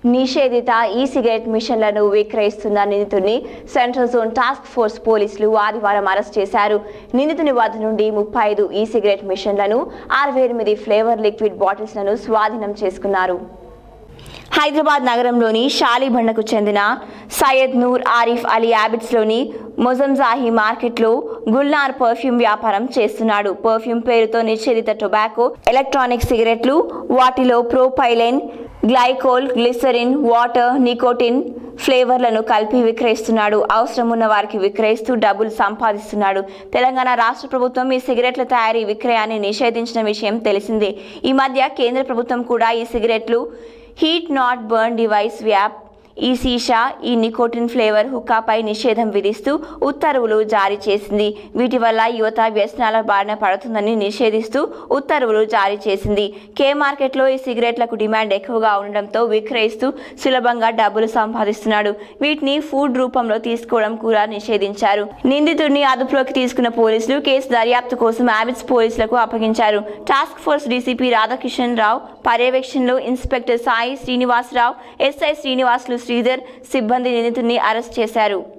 నిషేధిత ఈ సిగరెట్ మిషన్లను విక్రయిస్తున్న నిందితుడిని సెంట్రల్ జోన్ టాస్క్ ఫోర్స్ పోలీసులు ఆదివారం అరెస్ట్ చేశారు నిందితుని వద్ద నుండి ముప్పై ఐదు ఈ సిగరెట్ మిషన్లను అరవై ఎనిమిది ఫ్లేవర్ లిక్విడ్ బాటిల్స్లను స్వాధీనం చేసుకున్నారు హైదరాబాద్ నగరంలోని షాలిబండకు చెందిన సయ్యద్ నూర్ ఆరిఫ్ అలీ యాబిట్స్లోని మొజంజాహి మార్కెట్లో గుల్నార్ పర్ఫ్యూమ్ వ్యాపారం చేస్తున్నాడు పర్ఫ్యూమ్ పేరుతో నిషేధిత టొబాకో ఎలక్ట్రానిక్ సిగరెట్లు వాటిలో propylene glycol glycerin water nicotine ఫ్లేవర్లను కలిపి విక్రయిస్తున్నాడు అవసరం ఉన్న వారికి విక్రయిస్తూ డబ్బులు సంపాదిస్తున్నాడు తెలంగాణ రాష్ట్ర ప్రభుత్వం ఈ సిగరెట్ల తయారీ విక్రయాన్ని నిషేధించిన విషయం తెలిసిందే ఈ మధ్య కేంద్ర ప్రభుత్వం కూడా ఈ సిగరెట్లు heat not burn device vape ఈ సీషా ఈ నికోటిన్ ఫ్లేవర్ హుక్కాపై నిషేధం విధిస్తూ ఉత్తర్వులు జారీ చేసింది వీటి వల్ల యువత వ్యసనాల బారిన పడుతుందని నిషేధిస్తూ ఉత్తర్వులు జారీ చేసింది కే మార్కెట్లో ఈ సిగరెట్లకు డిమాండ్ ఎక్కువగా ఉండడంతో విక్రయిస్తూ సులభంగా డబ్బులు సంపాదిస్తున్నాడు వీటిని ఫుడ్ రూపంలో తీసుకోవడం కూడా నిషేధించారు నిందితుడిని అదుపులోకి తీసుకున్న పోలీసులు కేసు దర్యాప్తు కోసం యాబిట్స్ పోలీసులకు అప్పగించారు task force DCP Radhakishan Rao పర్యవేక్షణలో ఇన్స్పెక్టర్ సాయి శ్రీనివాసరావు ఎస్ఐ శ్రీనివాసులు శ్రీధర్ సిబ్బంది నిందితుడిని అరెస్ట్ చేశారు